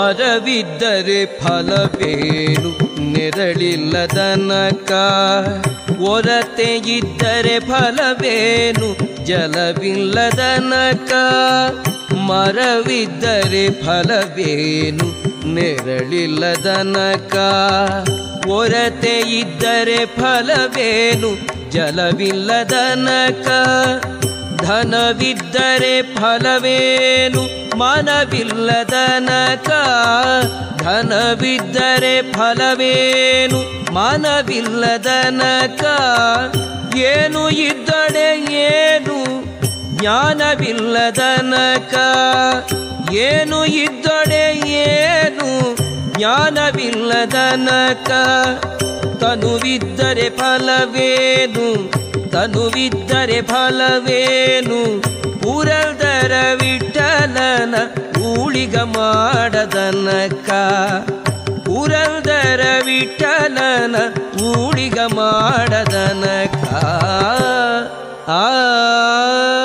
ಮರವಿದ್ದರೆ ಫಲವೇನು ನೆರಳಿಲ್ಲದನಕ ಒರತೆ ಇದ್ದರೆ ಫಲವೇನು ಜಲವಿಲ್ಲದನಕ ಮರವಿದ್ದರೆ ಫಲವೇನು ನೆರಳಿಲ್ಲದನಕ ಒರತೆ ಇದ್ದರೆ ಫಲವೇನು ಜಲವಿಲ್ಲದನಕ ಧನವಿದ್ದರೆ ಫಲವೇನು ಮನವಿಲ್ಲದನಕ ಧನವಿದ್ದರೆ ಫಲವೇನು ಮನವಿಲ್ಲದನಕ ಏನು ಇದ್ದಡೆ ಏನು ಜ್ಞಾನವಿಲ್ಲದನಕ ಏನು ಇದ್ದಡೆ ಏನು ಜ್ಞಾನವಿಲ್ಲದನಕ ತನುವಿದ್ದರೆ ಫಲವೇನು ತನುವಿದ್ದರೆ ಫಲವೇನು ಪುರದರ ವಿಠಲನ ಊಳಿಗ ಮಾಡದನಕ ಪುರದರ ವಿಠಲನ ಊಳಿಗ ಮಾಡದನಕ ಆ